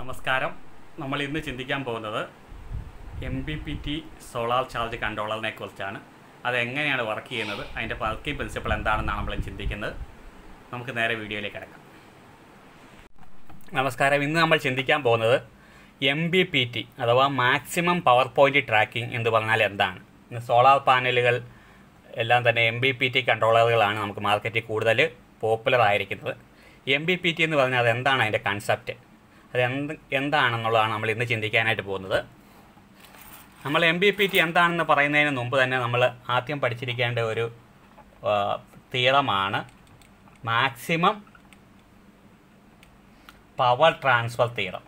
നമസ്കാരം നമ്മൾ ഇന്ന് ചിന്തിക്കാൻ പോകുന്നത് M B P T solar charge കൺട്രോളറിനെ കുറിച്ചാണ് അത് എങ്ങനെയാണ് വർക്ക് ചെയ്യുന്നത് അതിൻ്റെ വർക്കിംഗ് പ്രിൻസിപ്പിൾ എന്താണെന്നാണ് നമ്മൾ ചിന്തിക്കുന്നത് നമുക്ക് നേരെ വീഡിയോയിലേക്ക് കിടക്കാം നമസ്കാരം ഇന്ന് നമ്മൾ ചിന്തിക്കാൻ പോകുന്നത് എം ബി പി ടി അഥവാ മാക്സിമം പവർ പോയിന്റ് ട്രാക്കിംഗ് എന്ന് പറഞ്ഞാൽ എന്താണ് ഇന്ന് സോളാർ പാനലുകൾ എല്ലാം തന്നെ എം ബി പി ടി കൺട്രോളറുകളാണ് നമുക്ക് മാർക്കറ്റിൽ കൂടുതൽ പോപ്പുലർ ആയിരിക്കുന്നത് എം ബി പി ടി എന്ന് പറഞ്ഞാൽ അത് എന്താണ് അതിൻ്റെ കൺസെപ്റ്റ് അത് എന്ത് എന്താണെന്നുള്ളതാണ് നമ്മൾ ഇന്ന് ചിന്തിക്കാനായിട്ട് പോകുന്നത് നമ്മൾ എം ബി പി ടി എന്താണെന്ന് പറയുന്നതിന് മുമ്പ് തന്നെ നമ്മൾ ആദ്യം പഠിച്ചിരിക്കേണ്ട ഒരു തീറമാണ് maximum power transfer theorem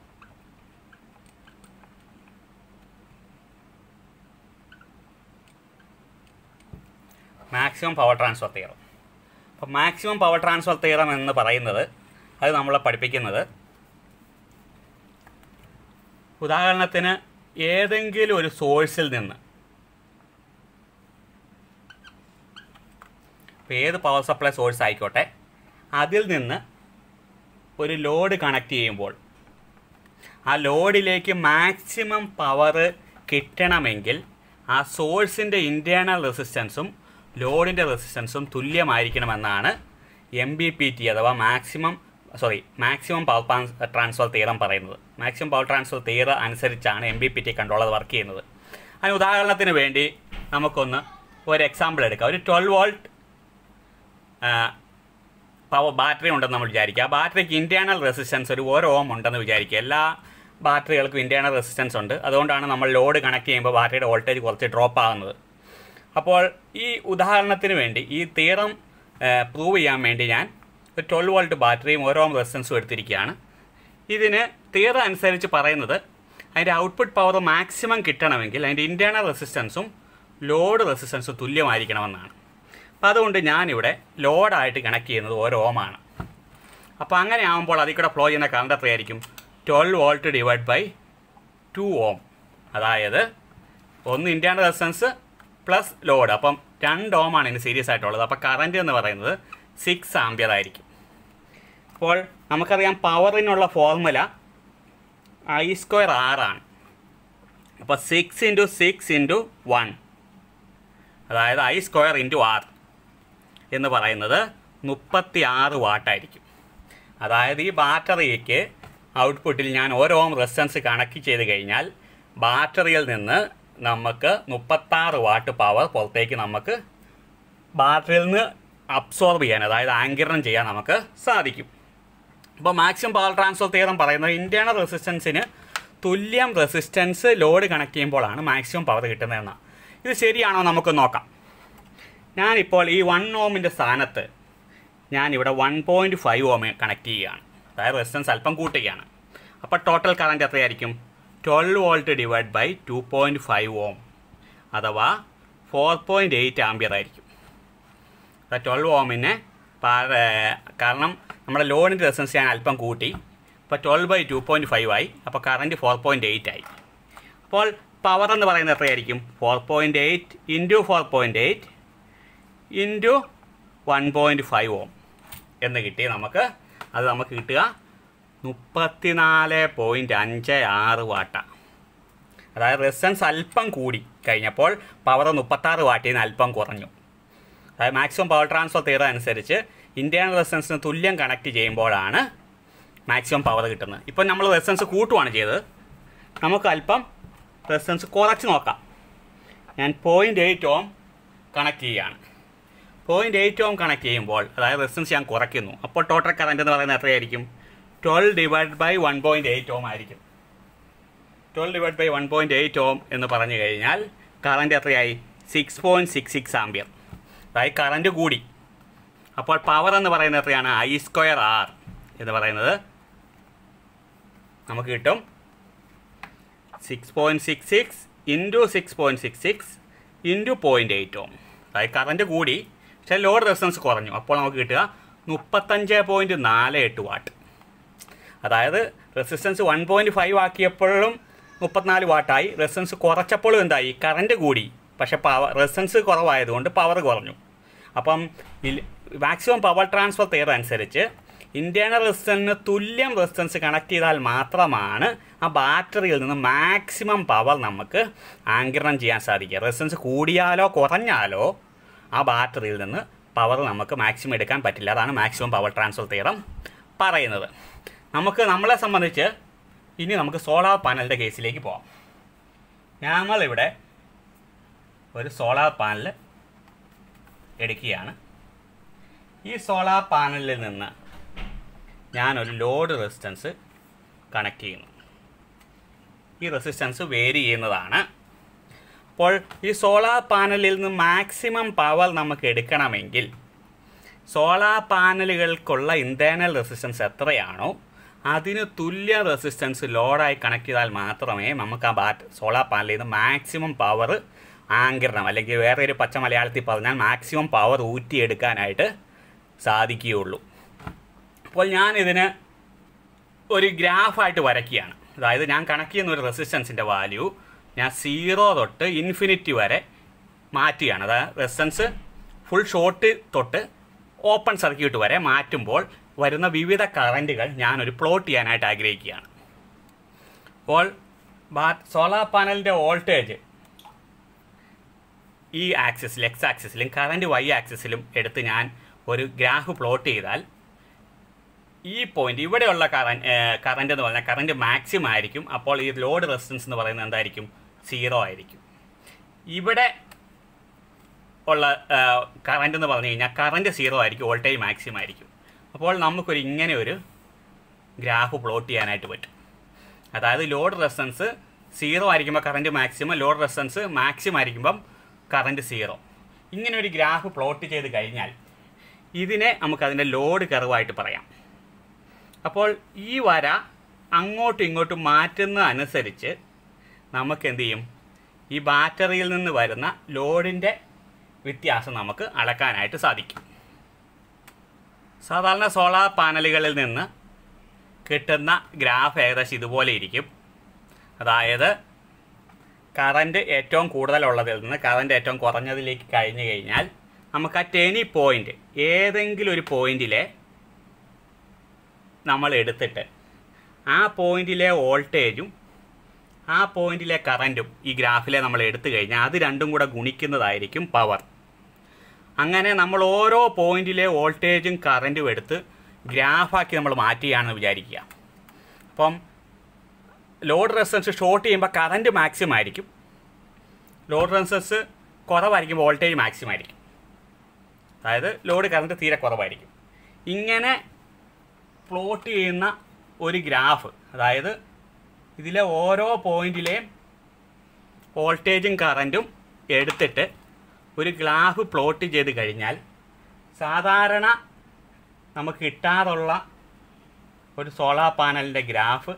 maximum power transfer theorem അപ്പോൾ മാക്സിമം പവർ ട്രാൻസ്ഫർ തീറം എന്ന് പറയുന്നത് അത് നമ്മളെ പഠിപ്പിക്കുന്നത് ഉദാഹരണത്തിന് ഏതെങ്കിലും ഒരു സോഴ്സിൽ നിന്ന് ഇപ്പോൾ ഏത് പവർ സപ്ലൈ സോഴ്സ് ആയിക്കോട്ടെ അതിൽ നിന്ന് ഒരു ലോഡ് കണക്ട് ചെയ്യുമ്പോൾ ആ ലോഡിലേക്ക് മാക്സിമം പവർ കിട്ടണമെങ്കിൽ ആ സോഴ്സിൻ്റെ ഇൻറ്റേർണൽ റെസിസ്റ്റൻസും ലോഡിൻ്റെ റെസിസ്റ്റൻസും തുല്യമായിരിക്കണമെന്നാണ് എം ബി പി ടി അഥവാ maximum sorry maximum power transfer theorem പറയുന്നത് മാക്സിമം പവർ ട്രാൻസ്ഫർ തീര അനുസരിച്ചാണ് M B P T controller work ചെയ്യുന്നത് അതിന് ഉദാഹരണത്തിന് വേണ്ടി നമുക്കൊന്ന് ഒരു എക്സാമ്പിൾ എടുക്കാം ഒരു ട്വൽവ് വോൾട്ട് പവർ ബാറ്ററി ഉണ്ടെന്ന് നമ്മൾ വിചാരിക്കുക ആ ബാറ്ററിക്ക് ഇൻറ്റേർണൽ റെസിസ്റ്റൻസ് ഒരു ഓരോ ഓം ഉണ്ടെന്ന് വിചാരിക്കുക എല്ലാ ബാറ്ററികൾക്കും ഇൻറ്റേർണൽ റെസിസ്റ്റൻസ് ഉണ്ട് അതുകൊണ്ടാണ് നമ്മൾ ലോഡ് കണക്ട് ചെയ്യുമ്പോൾ ബാറ്ററിയുടെ വോൾട്ടേജ് കുറച്ച് ഡ്രോപ്പ് ആകുന്നത് അപ്പോൾ ഈ ഉദാഹരണത്തിന് വേണ്ടി ഈ തീറം പ്രൂവ് ചെയ്യാൻ വേണ്ടി ഞാൻ ഒരു ട്വൽവ് വോൾട്ട് ബാറ്ററിയും ഓരോ റെസിസ്റ്റൻസും എടുത്തിരിക്കുകയാണ് ഇതിന് തീറ അനുസരിച്ച് പറയുന്നത് അതിൻ്റെ ഔട്ട്പുട്ട് പവർ മാക്സിമം കിട്ടണമെങ്കിൽ അതിൻ്റെ ഇൻറ്റേർണൽ റെസിസ്റ്റൻസും ലോഡ് റെസിസ്റ്റൻസും തുല്യമായിരിക്കണമെന്നാണ് അപ്പോൾ അതുകൊണ്ട് ഞാനിവിടെ ലോഡായിട്ട് കണക്ട് ചെയ്യുന്നത് ഓരോ ഓമാണ് അപ്പോൾ അങ്ങനെ ആകുമ്പോൾ അതിൽ കൂടെ ഫ്ലോ ചെയ്യുന്ന കറണ്ട് എത്രയായിരിക്കും twelve volt divide by two ohm അതായത് ഒന്ന് ഇൻറ്റേർണൽ റെസിസ്റ്റൻസ് പ്ലസ് ലോഡ് അപ്പം രണ്ട് ഓമാണ് ഇതിന് സീരിയസ് ആയിട്ടുള്ളത് അപ്പോൾ കറൻറ്റ് എന്ന് പറയുന്നത് സിക്സ് ആംബിയർ ആയിരിക്കും അപ്പോൾ നമുക്കറിയാം പവറിനുള്ള ഫോർമുല ഐ സ്ക്വയർ ആറാണ് അപ്പോൾ six into six into one അതായത് ഐ സ്ക്വയർ ഇൻറ്റു ആർ എന്ന് പറയുന്നത് മുപ്പത്തി ആറ് വാട്ടായിരിക്കും അതായത് ഈ ബാറ്ററിക്ക് ഔട്ട്പുട്ടിൽ ഞാൻ ഓരോ റെസിസ്റ്റൻസ് കണക്ട് ചെയ്ത് കഴിഞ്ഞാൽ ബാറ്ററിയിൽ നിന്ന് നമുക്ക് മുപ്പത്താറ് വാട്ട് പവർ പുറത്തേക്ക് നമുക്ക് ബാറ്ററിയിൽ നിന്ന് അബ്സോർബ് ചെയ്യാൻ അതായത് ആങ്കിരണം ചെയ്യാൻ നമുക്ക് സാധിക്കും അപ്പോൾ മാക്സിമം പവർ ട്രാൻസ്ഫർ തീരം പറയുന്നത് ഇൻറ്റേർണൽ റെസിസ്റ്റൻസിന് തുല്യം റെസിസ്റ്റൻസ് ലോഡ് കണക്ട് ചെയ്യുമ്പോഴാണ് മാക്സിമം പവർ കിട്ടുന്നതെന്നാണ് ഇത് ശരിയാണോ നമുക്ക് നോക്കാം ഞാനിപ്പോൾ ഈ വൺ ഓമിൻ്റെ സ്ഥാനത്ത് ഞാനിവിടെ one point five ohm connect ചെയ്യുകയാണ് അതായത് റെസിസ്റ്റൻസ് അല്പം കൂട്ടുകയാണ് അപ്പോൾ ടോട്ടൽ കറൻറ്റ് എത്രയായിരിക്കും twelve volt divide by two point five ohm അഥവാ ഫോർ പോയിൻറ്റ് എയ്റ്റ് ആംബിയർ ആയിരിക്കും അപ്പോൾ ട്വൽവ് ഓമിനെ കാരണം നമ്മുടെ ലോണിൻ്റെ റെസിസ്റ്റൻസ് ഞാൻ അല്പം കൂട്ടി അപ്പോൾ twelve by two point five ആയി അപ്പോൾ കറൻറ്റ് ഫോർ പോയിൻറ്റ് എയ്റ്റ് ആയി അപ്പോൾ പവർ എന്ന് പറയുന്നത് എത്രയായിരിക്കും four point eight into four point eight into one point five ohm എന്ന് കിട്ടി നമുക്ക് അത് നമുക്ക് കിട്ടുക മുപ്പത്തിനാല് പോയിൻറ്റ് അഞ്ച് ആറ് വാട്ട അതായത് റെസിസ്റ്റൻസ് അല്പം കൂടി കഴിഞ്ഞപ്പോൾ പവർ മുപ്പത്താറ് വാട്ടിൽ നിന്ന് അല്പം കുറഞ്ഞു അതായത് മാക്സിമം പവർ ട്രാൻസ്ഫർ തീറ അനുസരിച്ച് ഇൻറ്റേർണൽ റെസിസ്റ്റൻസിന് തുല്യം കണക്ട് ചെയ്യുമ്പോഴാണ് മാക്സിമം പവർ കിട്ടുന്നത് ഇപ്പം നമ്മൾ റെസിസ്റ്റൻസ് കൂട്ടുവാണ് ചെയ്തത് നമുക്ക് അല്പം റെസിസ്റ്റൻസ് കുറച്ച് നോക്കാം ഞാൻ പോയിൻറ്റ് എയ്റ്റ് ഓം കണക്ട് ചെയ്യുകയാണ് പോയിൻറ്റ് എയ്റ്റ് ഓം കണക്ട് ചെയ്യുമ്പോൾ അതായത് റെസിസ്റ്റൻസ് ഞാൻ കുറയ്ക്കുന്നു അപ്പോൾ ടോട്ടൽ കറൻറ്റ് എന്ന് പറയുന്നത് എത്രയായിരിക്കും twelve divide by one point eight ohm ആയിരിക്കും twelve divide by one point eight ohm എന്ന് പറഞ്ഞു കഴിഞ്ഞാൽ കറൻറ്റ് എത്രയായി six point six six ampere അതായത് കറൻറ്റ് കൂടി അപ്പോൾ പവർ എന്ന് പറയുന്നത് എത്രയാണ് ഐ സ്ക്വയർ ആർ എന്ന് പറയുന്നത് നമുക്ക് കിട്ടും six point six six into six point six six into point eight ohm അതായത് കറൻറ്റ് കൂടി പക്ഷേ ലോഡ് റെസിസ്റ്റൻസ് കുറഞ്ഞു അപ്പോൾ നമുക്ക് കിട്ടുക മുപ്പത്തഞ്ച് പോയിൻറ്റ് നാല് എട്ട് വാട്ട് അതായത് റെസിസ്റ്റൻസ് വൺ പോയിൻറ്റ് ഫൈവ് ആക്കിയപ്പോഴും മുപ്പത്തിനാല് വാട്ടായി റെസിസ്റ്റൻസ് കുറച്ചപ്പോഴും എന്തായി കറൻറ്റ് കൂടി പക്ഷേ പവർ റെസിസ്റ്റൻസ് കുറവായതുകൊണ്ട് പവർ കുറഞ്ഞു അപ്പം മാക്സിമം പവർ ട്രാൻസ്ഫർ തീയർ അനുസരിച്ച് ഇൻറ്റേർണൽ റെസിസ്റ്റൻസിന് തുല്യം റെസിസ്റ്റൻസ് കണക്ട് ചെയ്താൽ മാത്രമാണ് ആ ബാറ്ററിയിൽ നിന്ന് മാക്സിമം പവർ നമുക്ക് ആങ്കിരണം ചെയ്യാൻ സാധിക്കുക റെസിസ്റ്റൻസ് കൂടിയാലോ കുറഞ്ഞാലോ ആ ബാറ്ററിയിൽ നിന്ന് പവർ നമുക്ക് മാക്സിമം എടുക്കാൻ പറ്റില്ല അതാണ് മാക്സിമം പവർ ട്രാൻസ്ഫർ തീറം പറയുന്നത് നമുക്ക് നമ്മളെ സംബന്ധിച്ച് ഇനി നമുക്ക് സോളാർ പാനലിൻ്റെ കേസിലേക്ക് പോകാം ഞങ്ങളിവിടെ ഒരു സോളാർ പാനൽ എടുക്കുകയാണ് ഈ സോളാർ പാനലിൽ നിന്ന് ഞാനൊരു ലോഡ് റെസിസ്റ്റൻസ് കണക്ട് ചെയ്യുന്നു ഈ റെസിസ്റ്റൻസ് വേരി ചെയ്യുന്നതാണ് അപ്പോൾ ഈ സോളാർ പാനലിൽ നിന്ന് മാക്സിമം പവർ നമുക്ക് എടുക്കണമെങ്കിൽ സോളാർ പാനലുകൾക്കുള്ള ഇൻറ്റേർണൽ റെസിസ്റ്റൻസ് എത്രയാണോ അതിന് തുല്യ റെസിസ്റ്റൻസ് ലോഡായി കണക്ട് ചെയ്താൽ മാത്രമേ നമുക്ക് ആ ബാറ്റ് സോളാർ പാനലിൽ നിന്ന് മാക്സിമം പവർ ആങ്കിരണം അല്ലെങ്കിൽ വേറെ ഒരു പച്ച മലയാളത്തിൽ പറഞ്ഞാൽ മാക്സിമം പവർ ഊറ്റിയെടുക്കാനായിട്ട് സാധിക്കുകയുള്ളൂ അപ്പോൾ ഞാനിതിന് ഒരു ഗ്രാഫായിട്ട് വരയ്ക്കുകയാണ് അതായത് ഞാൻ കണക്ട് ചെയ്യുന്ന ഒരു റെസിസ്റ്റൻസിൻ്റെ വാല്യൂ ഞാൻ സീറോ തൊട്ട് ഇൻഫിനിറ്റി വരെ മാറ്റുകയാണ് അതായത് റെസിസ്റ്റൻസ് ഫുൾ ഷോർട്ട് തൊട്ട് ഓപ്പൺ സർക്യൂട്ട് വരെ മാറ്റുമ്പോൾ വരുന്ന വിവിധ കറൻറ്റുകൾ ഞാനൊരു പ്ലോട്ട് ചെയ്യാനായിട്ട് ആഗ്രഹിക്കുകയാണ് അപ്പോൾ ബാ സോളാർ പാനലിൻ്റെ വോൾട്ടേജ് ഈ ആക്സിസിൽ എക്സ് ആക്സിസിലും കറൻറ്റ് വൈ ആക്സിസിലും എടുത്ത് ഞാൻ ഒരു ഗ്രാഫ് പ്ലോട്ട് ചെയ്താൽ ഈ പോയിന്റ് ഇവിടെയുള്ള കറന്റ് കറന്റ് എന്ന് പറഞ്ഞാൽ കറന്റ് മാക്സിമം ആയിരിക്കും അപ്പോൾ ഈ ലോഡ് റെസിസ്റ്റൻസ് എന്ന് പറയുന്നത് എന്തായിരിക്കും സീറോ ആയിരിക്കും ഇവിടെ ഉള്ള കറന്റ് എന്ന് പറഞ്ഞു കഴിഞ്ഞാൽ കറന്റ് സീറോ ആയിരിക്കും വോൾട്ടേജ് മാക്സിമം ആയിരിക്കും അപ്പോൾ നമുക്കൊരു ഇങ്ങനെ ഒരു ഗ്രാഫ് പ്ലോട്ട് ചെയ്യാനായിട്ട് പറ്റും അതായത് ലോഡ് റെസിസ്റ്റൻസ് സീറോ ആയിരിക്കുമ്പോൾ current maximum load resistance maximum ആയിരിക്കുമ്പം കറന്റ് സീറോ ഇങ്ങനെ ഒരു ഗ്രാഫ് പ്ലോട്ട് ചെയ്ത് കഴിഞ്ഞാൽ ഇതിനെ നമുക്കതിൻ്റെ ലോഡ് കർവായിട്ട് പറയാം അപ്പോൾ ഈ വര അങ്ങോട്ടും ഇങ്ങോട്ടും മാറ്റുന്ന അനുസരിച്ച് നമുക്ക് എന്ത് ചെയ്യും ഈ ബാറ്ററിയിൽ നിന്ന് വരുന്ന ലോഡിൻ്റെ വ്യത്യാസം നമുക്ക് അളക്കാനായിട്ട് സാധിക്കും സാധാരണ സോളാർ പാനലുകളിൽ നിന്ന് കിട്ടുന്ന ഗ്രാഫ് ഏകദേശം ഇതുപോലെ ഇരിക്കും അതായത് കറൻറ്റ് ഏറ്റവും കൂടുതലുള്ളതിൽ നിന്ന് കറൻറ്റ് ഏറ്റവും കുറഞ്ഞതിലേക്ക് കഴിഞ്ഞു കഴിഞ്ഞാൽ നമുക്ക് ആ ടെനി പോയിൻ്റ് ഏതെങ്കിലും ഒരു പോയിന്റിലെ നമ്മൾ എടുത്തിട്ട് ആ പോയിന്റിലെ വോൾട്ടേജും ആ പോയിന്റിലെ കറൻറ്റും ഈ ഗ്രാഫിലെ നമ്മൾ എടുത്തു കഴിഞ്ഞാൽ അത് രണ്ടും കൂടെ ഗുണിക്കുന്നതായിരിക്കും പവർ അങ്ങനെ നമ്മൾ ഓരോ പോയിന്റിലെ വോൾട്ടേജും കറൻറ്റും എടുത്ത് ഗ്രാഫാക്കി നമ്മൾ മാറ്റുകയാണെന്ന് വിചാരിക്കുക അപ്പം ലോഡ് റെസിസ്റ്റൻസ് ഷോർട്ട് ചെയ്യുമ്പോൾ കറൻറ്റ് മാക്സിമം ആയിരിക്കും ലോഡ് റെസിസ്റ്റൻസ് കുറവായിരിക്കും വോൾട്ടേജ് മാക്സിമം ആയിരിക്കും അതായത് ലോഡ് കറൻറ്റ് തീരെ കുറവായിരിക്കും ഇങ്ങനെ പ്ലോട്ട് ചെയ്യുന്ന ഒരു ഗ്രാഫ് അതായത് ഇതിലെ ഓരോ പോയിന്റിലെയും വോൾട്ടേജും കറൻറ്റും എടുത്തിട്ട് ഒരു ഗ്രാഫ് പ്ലോട്ട് ചെയ്ത് കഴിഞ്ഞാൽ സാധാരണ നമുക്ക് കിട്ടാറുള്ള ഒരു സോളാർ പാനലിൻ്റെ ഗ്രാഫ്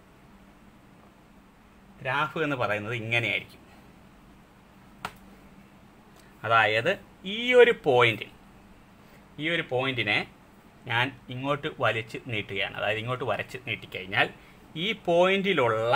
ഗ്രാഫ് എന്ന് പറയുന്നത് ഇങ്ങനെയായിരിക്കും അതായത് ഈ ഒരു പോയിന്റിൽ ഈ ഒരു പോയിന്റിനെ ഞാൻ ഇങ്ങോട്ട് വലിച്ച് നീട്ടുകയാണ് അതായത് ഇങ്ങോട്ട് വരച്ച് നീട്ടിക്കഴിഞ്ഞാൽ ഈ പോയിന്റിലുള്ള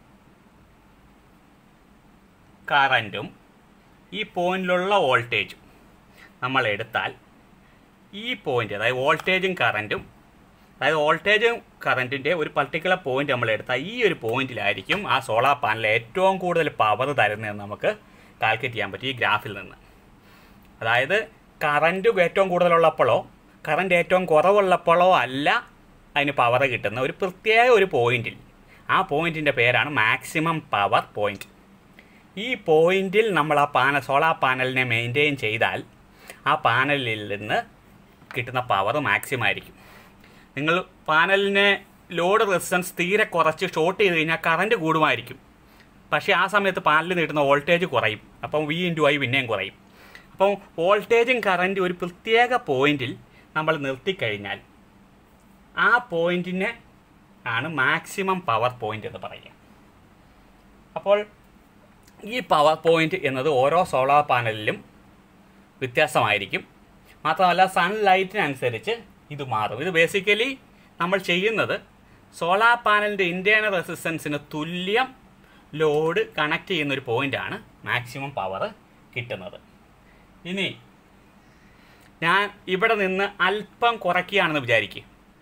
കറൻറ്റും ഈ പോയിന്റിലുള്ള വോൾട്ടേജും നമ്മൾ എടുത്താൽ ഈ പോയിന്റ് അതായത് വോൾട്ടേജും കറൻറ്റും അതായത് വോൾട്ടേജും കറൻറ്റിൻ്റെ ഒരു പർട്ടിക്കുലർ പോയിന്റ് നമ്മൾ എടുത്താൽ ഈ ഒരു പോയിന്റിലായിരിക്കും ആ സോളാർ പാനൽ ഏറ്റവും കൂടുതൽ പവർ തരുന്നതെന്ന് നമുക്ക് കാൽക്കുലേറ്റ് ചെയ്യാൻ പറ്റും ഈ ഗ്രാഫിൽ നിന്ന് അതായത് കറൻറ്റ് ഏറ്റവും കൂടുതലുള്ളപ്പോഴോ കറൻറ്റ് ഏറ്റവും കുറവുള്ളപ്പോഴോ അല്ല അതിന് പവർ കിട്ടുന്ന ഒരു പ്രത്യേക ഒരു പോയിന്റിൽ ആ പോയിന്റിൻ്റെ പേരാണ് മാക്സിമം പവർ പോയിന്റ് ഈ പോയിന്റിൽ നമ്മൾ ആ പാനൽ സോളാർ പാനലിനെ മെയിൻറ്റെയിൻ ചെയ്താൽ ആ പാനലിൽ നിന്ന് കിട്ടുന്ന പവർ മാക്സിമം ആയിരിക്കും നിങ്ങൾ പാനലിനെ ലോഡ് റെസിസ്റ്റൻസ് തീരെ കുറച്ച് ഷോർട്ട് ചെയ്ത് കഴിഞ്ഞാൽ കറൻറ്റ് കൂടുമായിരിക്കും പക്ഷേ ആ സമയത്ത് പാനലിൽ നീട്ടുന്ന വോൾട്ടേജ് കുറയും അപ്പം വി ഇൻറ്റു ഐ പിന്നെയും കുറയും അപ്പം വോൾട്ടേജും കറൻറ്റും ഒരു പ്രത്യേക പോയിന്റിൽ നമ്മൾ നിർത്തിക്കഴിഞ്ഞാൽ ആ പോയിന്റിനെ ആണ് മാക്സിമം പവർ പോയിന്റ് എന്ന് പറയുക അപ്പോൾ ഈ പവർ പോയിന്റ് എന്നത് ഓരോ സോളാർ പാനലിലും വ്യത്യാസമായിരിക്കും മാത്രമല്ല സൺലൈറ്റിനനുസരിച്ച് ഇത് മാറും ഇത് ബേസിക്കലി നമ്മൾ ചെയ്യുന്നത് സോളാർ പാനലിൻ്റെ ഇൻറ്റേർണൽ റെസിസ്റ്റൻസിന് തുല്യം ലോഡ് കണക്ട് ചെയ്യുന്ന ഒരു പോയിൻ്റാണ് മാക്സിമം പവർ കിട്ടുന്നത് ഇനി ഞാൻ ഇവിടെ നിന്ന് അല്പം കുറയ്ക്കുകയാണെന്ന് വിചാരിക്കുക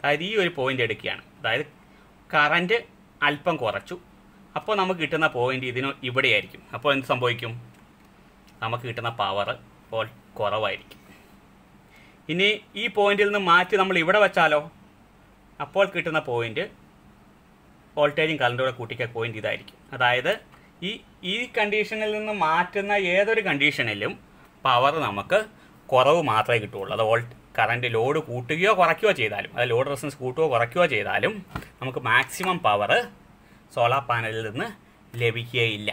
അതായത് ഈ ഒരു പോയിന്റ് എടുക്കുകയാണ് അതായത് കറൻറ്റ് അല്പം കുറച്ചു അപ്പോൾ നമുക്ക് കിട്ടുന്ന പോയിന്റ് ഇതിന് ഇവിടെയായിരിക്കും അപ്പോൾ എന്ത് സംഭവിക്കും നമുക്ക് കിട്ടുന്ന പവർ ഇപ്പോൾ കുറവായിരിക്കും ഇനി ഈ പോയിന്റിൽ നിന്ന് മാറ്റി നമ്മൾ ഇവിടെ വെച്ചാലോ അപ്പോൾ കിട്ടുന്ന പോയിന്റ് വോൾട്ടേജും കറണ്ടും കൂടെ കൂട്ടിക്കുക പോയിന്റ് ഇതായിരിക്കും അതായത് ഈ ഈ കണ്ടീഷനിൽ നിന്ന് മാറ്റുന്ന ഏതൊരു കണ്ടീഷനിലും പവർ നമുക്ക് കുറവ് മാത്രമേ കിട്ടുള്ളൂ അത് വോൾട്ട് കറണ്ട് ലോഡ് കൂട്ടുകയോ കുറയ്ക്കുകയോ ചെയ്താലും അത് ലോഡ് റെസിസ്റ്റൻസ് കൂട്ടുകയോ കുറയ്ക്കുകയോ ചെയ്താലും നമുക്ക് മാക്സിമം പവർ സോളാർ പാനലിൽ നിന്ന് ലഭിക്കുകയില്ല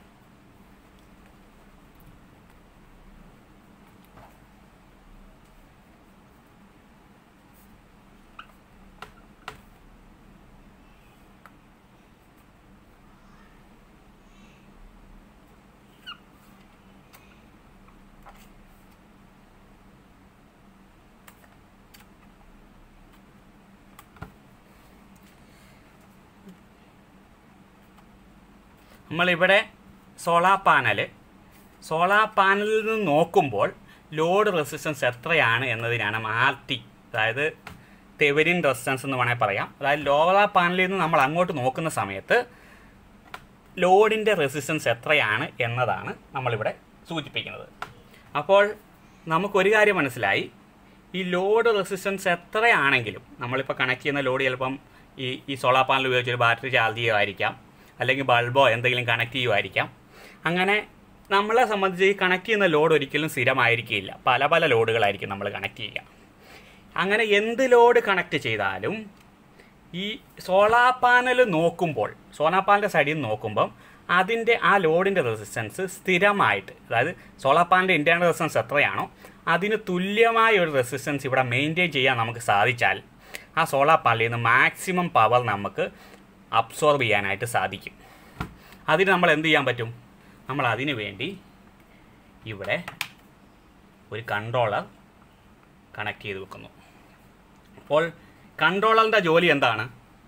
നമ്മളിവിടെ സോളാർ പാനൽ സോളാർ പാനലിൽ നിന്ന് നോക്കുമ്പോൾ ലോഡ് റെസിസ്റ്റൻസ് എത്രയാണ് എന്നതിനാണ് ആർ ടി അതായത് തെവരിൻ റെസിസ്റ്റൻസ് എന്ന് വേണമെങ്കിൽ പറയാം അതായത് ലോളാർ പാനലിൽ നിന്ന് നമ്മൾ അങ്ങോട്ട് നോക്കുന്ന സമയത്ത് ലോഡിൻ്റെ റെസിസ്റ്റൻസ് എത്രയാണ് എന്നതാണ് നമ്മളിവിടെ സൂചിപ്പിക്കുന്നത് അപ്പോൾ നമുക്കൊരു കാര്യം മനസ്സിലായി ഈ ലോഡ് റെസിസ്റ്റൻസ് എത്രയാണെങ്കിലും നമ്മളിപ്പോൾ കണക്ട് ചെയ്യുന്ന ലോഡ് ചിലപ്പം ഈ ഈ സോളാർ പാനൽ ഉപയോഗിച്ച് ഒരു ബാറ്ററി ചാർജ് ചെയ്യുമായിരിക്കാം അല്ലെങ്കിൽ ബൾബോ എന്തെങ്കിലും കണക്ട് ചെയ്യുമായിരിക്കാം അങ്ങനെ നമ്മളെ സംബന്ധിച്ച് ഈ കണക്ട് ചെയ്യുന്ന ലോഡ് ഒരിക്കലും സ്ഥിരമായിരിക്കില്ല പല പല ലോഡുകളായിരിക്കും നമ്മൾ കണക്ട് ചെയ്യുക അങ്ങനെ എന്ത് ലോഡ് കണക്ട് ചെയ്താലും ഈ സോളാർ പാനൽ നോക്കുമ്പോൾ സോളാർ പാനലിൻ്റെ സൈഡിൽ നിന്ന് നോക്കുമ്പം അതിൻ്റെ ആ ലോഡിൻ്റെ റെസിസ്റ്റൻസ് സ്ഥിരമായിട്ട് അതായത് സോളാർ പാനലിൻ്റെ ഇൻറ്റേർണൽ റെസിസ്റ്റൻസ് എത്രയാണോ അതിന് തുല്യമായ ഒരു റെസിസ്റ്റൻസ് ഇവിടെ മെയിൻറ്റെയിൻ ചെയ്യാൻ നമുക്ക് സാധിച്ചാൽ ആ സോളാർ പാനലിൽ നിന്ന് മാക്സിമം പവർ നമുക്ക് അബ്സോർബ് ചെയ്യാനായിട്ട് സാധിക്കും അതിന് നമ്മൾ എന്ത് ചെയ്യാൻ പറ്റും നമ്മൾ അതിനു വേണ്ടി ഇവിടെ ഒരു കൺട്രോളർ കണക്ട് ചെയ്ത് വെക്കുന്നു അപ്പോൾ കൺട്രോളറിൻ്റെ ജോലി എന്താണ്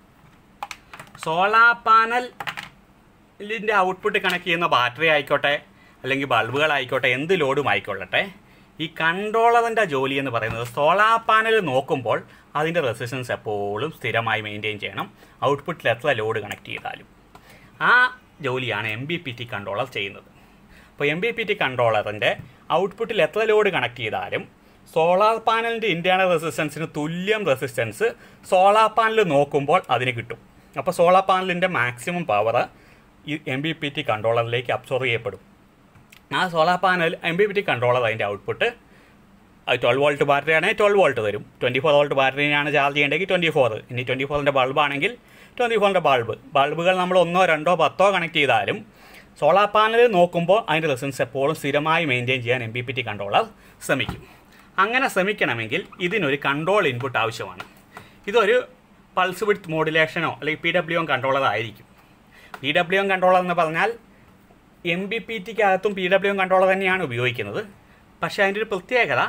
സോളാർ പാനലിൻ്റെ ഔട്ട്പുട്ട് കണക്ട് ചെയ്യുന്ന ബാറ്ററി ആയിക്കോട്ടെ അല്ലെങ്കിൽ ബൾബുകളായിക്കോട്ടെ എന്ത് ലോഡും ആയിക്കൊള്ളട്ടെ ഈ കൺട്രോളറിൻ്റെ ജോലി എന്ന് പറയുന്നത് സോളാർ പാനൽ നോക്കുമ്പോൾ അതിൻ്റെ റെസിസ്റ്റൻസ് എപ്പോഴും സ്ഥിരമായി മെയിൻറ്റെയിൻ ചെയ്യണം ഔട്ട്പുട്ടിൽ എത്ര ലോഡ് കണക്ട് ചെയ്താലും ആ ജോലിയാണ് M B P T controller ചെയ്യുന്നത് അപ്പോൾ എം ബി പി ടി കൺട്രോളറിൻ്റെ ഔട്ട്പുട്ടിൽ എത്ര ലോഡ് കണക്ട് ചെയ്താലും സോളാർ പാനലിൻ്റെ ഇൻറ്റേർണൽ റെസിസ്റ്റൻസിന് തുല്യം റെസിസ്റ്റൻസ് സോളാർ പാനൽ നോക്കുമ്പോൾ അതിന് കിട്ടും അപ്പോൾ സോളാർ പാനലിൻ്റെ മാക്സിമം പവർ ഈ എം ബി പി ടി കൺട്രോളറിലേക്ക് അബ്സോർവ് ചെയ്യപ്പെടും ആ solar panel M B P T controller അതിൻ്റെ ഔട്ട്പുട്ട് അത് ട്വൽവ് വോൾട്ട് ബാറ്ററി ആണെങ്കിൽ ട്വൽവ് വോൾട്ട് തരും ട്വൻറ്റി ഫോർ വോൾട്ട് ബാറ്ററിയാണ് ചാർജ് ചെയ്യേണ്ടെങ്കിൽ ട്വൻറ്റി ഫോർ ഇനി ട്വൻറ്റി ഫോറിൻ്റെ ബൾബ് ആണെങ്കിൽ ട്വൻറ്റി ഫോറിൻ്റെ ബൾബ് ബൾബുകൾ നമ്മൾ ഒന്നോ രണ്ടോ പത്തോ കണക്ട് ചെയ്താലും സോളാർ പാനൽ നോക്കുമ്പോൾ അതിൻ്റെ റെസിസ്റ്റൻസ് എപ്പോഴും സ്ഥിരമായി മെയിൻറ്റെയിൻ ചെയ്യാൻ M B P T controller ശ്രമിക്കും അങ്ങനെ ശ്രമിക്കണമെങ്കിൽ ഇതിനൊരു കൺട്രോൾ ഇൻപുട്ട് ആവശ്യമാണ് ഇതൊരു പൾസ് വിഡ്ത്ത് മോഡുലേഷനോ അല്ലെങ്കിൽ പി ഡബ്ല്യു എം കൺട്രോളർ ആയിരിക്കും പി ഡബ്ല്യു എം കൺട്രോളർ എന്ന് പറഞ്ഞാൽ എം ബി പി ടിക്കകത്തും പി ഡബ്ല്യു എം കൺട്രോളർ തന്നെയാണ് ഉപയോഗിക്കുന്നത് പക്ഷേ അതിൻ്റെ ഒരു പ്രത്യേകത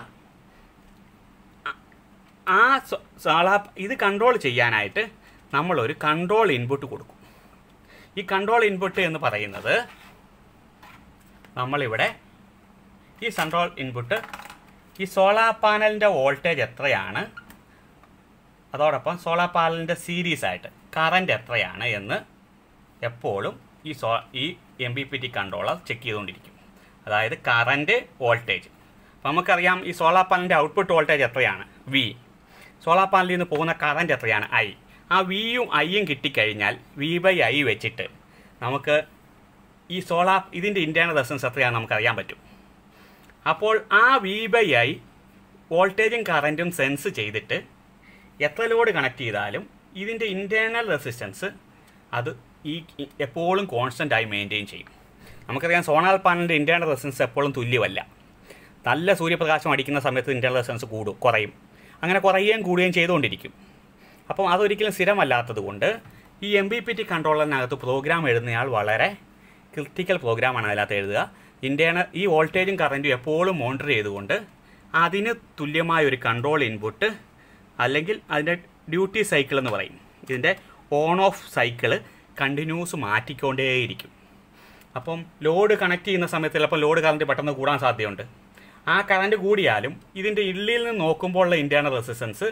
ആ സാളാ ഇത് കൺട്രോൾ ചെയ്യാനായിട്ട് നമ്മളൊരു കൺട്രോൾ ഇൻപുട്ട് കൊടുക്കും ഈ കൺട്രോൾ ഇൻപുട്ട് എന്ന് പറയുന്നത് നമ്മളിവിടെ ഈ കൺട്രോൾ ഇൻപുട്ട് ഈ സോളാർ പാനലിൻ്റെ വോൾട്ടേജ് എത്രയാണ് അതോടൊപ്പം സോളാർ പാനലിൻ്റെ സീരീസ് ആയിട്ട് കറൻറ്റ് എത്രയാണ് എന്ന് എപ്പോഴും ഈ സോ ഈ M B P T controller check ചെയ്തുകൊണ്ടിരിക്കും അതായത് കറൻറ്റ് വോൾട്ടേജ് അപ്പോൾ നമുക്കറിയാം ഈ സോളാർ പാനലിൻ്റെ ഔട്ട്പുട്ട് വോൾട്ടേജ് എത്രയാണ് വി സോളാർ പാനലിൽ നിന്ന് പോകുന്ന കറൻറ്റ് എത്രയാണ് ഐ ആ വിയും ഐയും കിട്ടിക്കഴിഞ്ഞാൽ വി ബൈ ഐ വെച്ചിട്ട് നമുക്ക് ഈ സോളാർ ഇതിൻ്റെ ഇൻറ്റേർണൽ റെസിസ്റ്റൻസ് എത്രയാണെന്ന് നമുക്കറിയാൻ പറ്റും അപ്പോൾ ആ വി ബൈ ഐ വോൾട്ടേജും കറൻറ്റും സെൻസ് ചെയ്തിട്ട് എത്ര ലോഡ് കണക്ട് ചെയ്താലും ഇതിൻ്റെ ഇൻറ്റേർണൽ റെസിസ്റ്റൻസ് അത് ഈ എപ്പോഴും കോൺസ്റ്റൻ്റ് ആയി മെയിൻറ്റെയിൻ ചെയ്യും നമുക്കറിയാം സോണാർ പാനലിൻ്റെ ഇൻറ്റേർണൽ റെസിസ്റ്റൻസ് എപ്പോഴും തുല്യമല്ല നല്ല സൂര്യപ്രകാശം അടിക്കുന്ന സമയത്ത് ഇൻറ്റേർണൽ റെസിസ്റ്റൻസ് കൂടും കുറയും അങ്ങനെ കുറയുകയും കൂടുകയും ചെയ്തുകൊണ്ടിരിക്കും അപ്പം അതൊരിക്കലും സ്ഥിരമല്ലാത്തത് കൊണ്ട് ഈ എം ബി പി ടി കൺട്രോളറിനകത്ത് പ്രോഗ്രാം എഴുതുന്നയാൾ വളരെ ക്രിട്ടിക്കൽ പ്രോഗ്രാമാണ് അതിനകത്ത് എഴുതുക ഇൻറ്റേർണൽ ഈ വോൾട്ടേജും കറൻറ്റും എപ്പോഴും മോണിറ്റർ ചെയ്തുകൊണ്ട് അതിന് തുല്യമായ ഒരു കൺട്രോൾ ഇൻപുട്ട് അല്ലെങ്കിൽ അതിൻ്റെ ഡ്യൂട്ടി സൈക്കിൾ എന്ന് പറയും ഇതിൻ്റെ ഓൺ ഓഫ് സൈക്കിള് കണ്ടിന്യൂസ് മാറ്റിക്കൊണ്ടേയിരിക്കും അപ്പം ലോഡ് കണക്ട് ചെയ്യുന്ന സമയത്ത് ചിലപ്പോൾ ലോഡ് കറണ്ട് പെട്ടെന്ന് കൂടാൻ സാധ്യതയുണ്ട് ആ കറണ്ട് കൂടിയാലും ഇതിൻ്റെ ഉള്ളിൽ നിന്ന് നോക്കുമ്പോഴുള്ള ഇൻറ്റേർണൽ റെസിസ്റ്റൻസ്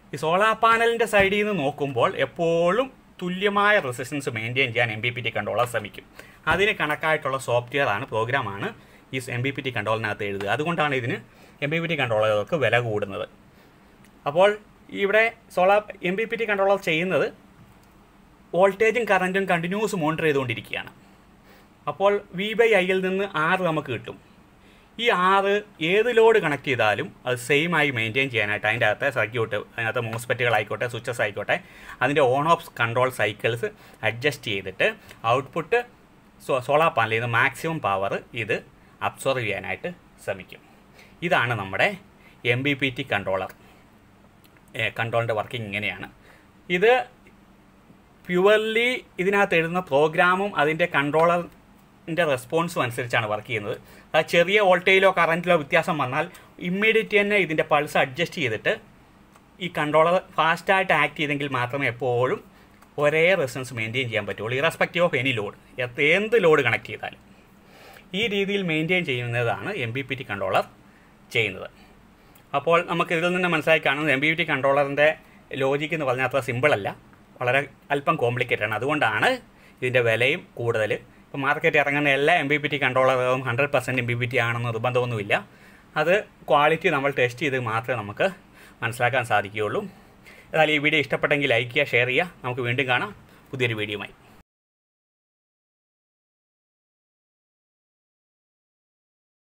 ഈ സോളാർ പാനലിൻ്റെ സൈഡിൽ നിന്ന് നോക്കുമ്പോൾ എപ്പോഴും തുല്യമായ റെസിസ്റ്റൻസ് മെയിൻറ്റെയിൻ ചെയ്യാൻ M B P T controller ശ്രമിക്കും അതിന് കണക്കായിട്ടുള്ള സോഫ്റ്റ്വെയർ ആണ് പ്രോഗ്രാമാണ് ഈ എം ബി പി ടി കൺട്രോളിനകത്ത് എഴുതുക അതുകൊണ്ടാണ് ഇതിന് എം ബി പി ടി കൺട്രോളറുകൾക്ക് വില കൂടുന്നത് അപ്പോൾ ഇവിടെ solar M B P T controller ചെയ്യുന്നത് വോൾട്ടേജും കറൻറ്റും കണ്ടിന്യൂസ് മോണിറ്റർ ചെയ്തുകൊണ്ടിരിക്കുകയാണ് അപ്പോൾ വി ബൈ ഐയിൽ നിന്ന് ആറ് നമുക്ക് കിട്ടും ഈ ആറ് ഏത് ലോഡ് കണക്ട് ചെയ്താലും അത് സെയിം ആയി മെയിൻറ്റെയിൻ ചെയ്യാനായിട്ട് അതിൻ്റെ അകത്തെ സർക്യൂട്ട് അതിനകത്ത് മോസ്പെറ്റുകളായിക്കോട്ടെ സ്വിച്ചസ് ആയിക്കോട്ടെ അതിൻ്റെ on off control cycles adjust ചെയ്തിട്ട് ഔട്ട്പുട്ട് സോ സോളാർ പാനലിൽ നിന്ന് മാക്സിമം പവർ ഇത് അബ്സോർവ് ചെയ്യാനായിട്ട് ശ്രമിക്കും ഇതാണ് നമ്മുടെ M B P T controller കൺട്രോളിൻ്റെ വർക്കിംഗ് ഇങ്ങനെയാണ് ഇത് പ്യുവർലി ഇതിനകത്ത് എഴുതുന്ന പ്രോഗ്രാമും അതിൻ്റെ കൺട്രോളറിൻ്റെ റെസ്പോൺസും അനുസരിച്ചാണ് വർക്ക് ചെയ്യുന്നത് അത് ചെറിയ വോൾട്ടേജിലോ കറൻറ്റിലോ വ്യത്യാസം വന്നാൽ ഇമ്മീഡിയറ്റ് തന്നെ ഇതിൻ്റെ പൾസ് അഡ്ജസ്റ്റ് ചെയ്തിട്ട് ഈ കൺട്രോളർ ഫാസ്റ്റായിട്ട് ആക്ട് ചെയ്തെങ്കിൽ മാത്രമേ എപ്പോഴും ഒരേ റെസിസ്റ്റൻസ് മെയിൻറ്റെയിൻ ചെയ്യാൻ പറ്റുള്ളൂ ഇറസ്പെക്റ്റീവ് ഓഫ് എനി ലോഡ് എന്ത് ലോഡ് കണക്ട് ചെയ്താലും ഈ രീതിയിൽ മെയിൻറ്റെയിൻ ചെയ്യുന്നതാണ് M B P T controller ചെയ്യുന്നത് അപ്പോൾ നമുക്ക് ഇതിൽ നിന്ന് മനസ്സിലാക്കി കാണുന്നത് എം ബി പി ടി കൺട്രോളറിൻ്റെ ലോജിക്ക് എന്ന് പറഞ്ഞാൽ അത്ര സിമ്പിളല്ല വളരെ അല്പം കോംപ്ലിക്കേറ്റഡ് ആണ് അതുകൊണ്ടാണ് ഇതിൻ്റെ വിലയും കൂടുതൽ ഇപ്പോൾ മാർക്കറ്റ് ഇറങ്ങുന്ന എല്ലാ എം ബി പി ടി കൺട്രോളറും hundred percent M B P T ആണെന്ന് നിർബന്ധമൊന്നുമില്ല അത് ക്വാളിറ്റി നമ്മൾ ടെസ്റ്റ് ചെയ്ത് മാത്രമേ നമുക്ക് മനസ്സിലാക്കാൻ സാധിക്കുകയുള്ളൂ എന്നാൽ ഈ വീഡിയോ ഇഷ്ടപ്പെട്ടെങ്കിൽ ലൈക്ക് ചെയ്യുക ഷെയർ ചെയ്യുക നമുക്ക് വീണ്ടും കാണാം പുതിയൊരു വീഡിയോയുമായി